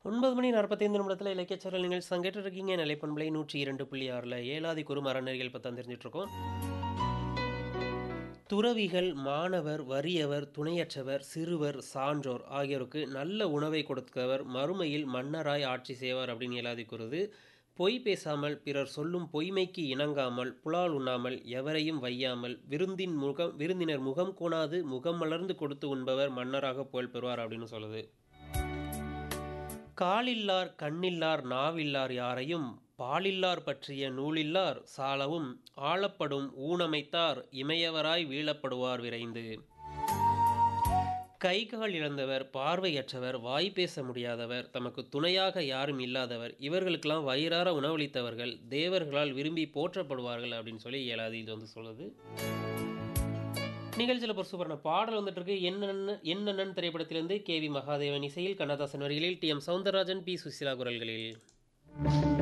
ஒன்பது மணி நாற்பத்தைந்து நிமிடத்தில் இலக்கியச்சரல் நீங்கள் சங்கேட்டு இருக்கீங்க நிலைப்பண்பலை நூற்றி இரண்டு புள்ளி ஆறில் ஏழாதி குறு மரநெறிகள் பற்றி தெரிஞ்சிட்டு இருக்கோம் துறவிகள் மாணவர் வறியவர் துணையற்றவர் சிறுவர் சான்றோர் ஆகியோருக்கு நல்ல உணவை கொடுத்தவர் மறுமையில் மன்னராய் ஆட்சி செய்வார் அப்படின்னு ஏலாதி கூறுது பொய் பேசாமல் பிறர் சொல்லும் பொய்மைக்கு இணங்காமல் புலால் உண்ணாமல் எவரையும் வையாமல் விருந்தின் முகம் விருந்தினர் முகம் கோணாது முகம் மலர்ந்து கொடுத்து உண்பவர் மன்னராக புகழ் பெறுவார் அப்படின்னு சொல்லுது காலில்லார் கண்ணில்லார் நாவில்லார் யாரையும் பாலில்லார் பற்றிய நூலில்லார் சாலவும் ஆளப்படும் ஊனமைத்தார் இமையவராய் வீழப்படுவார் விரைந்து கைகால் இழந்தவர் பார்வையற்றவர் வாய் பேச முடியாதவர் தமக்கு துணையாக யாரும் இல்லாதவர் இவர்களுக்கெல்லாம் வயிறார உணவளித்தவர்கள் தேவர்களால் விரும்பி போற்றப்படுவார்கள் அப்படின்னு சொல்லி இயலாது இது வந்து சொல்லுது நிகழ்ச்சியில் ஒரு சூப்பரான பாடல் வந்துட்டு இருக்கு என்னென்ன என்னென்னு திரைப்படத்திலிருந்து கே வி மகாதேவன் இசையில் கண்ணதாசன் வரிகளில் T M Soundararajan P Susheela குரல்களில்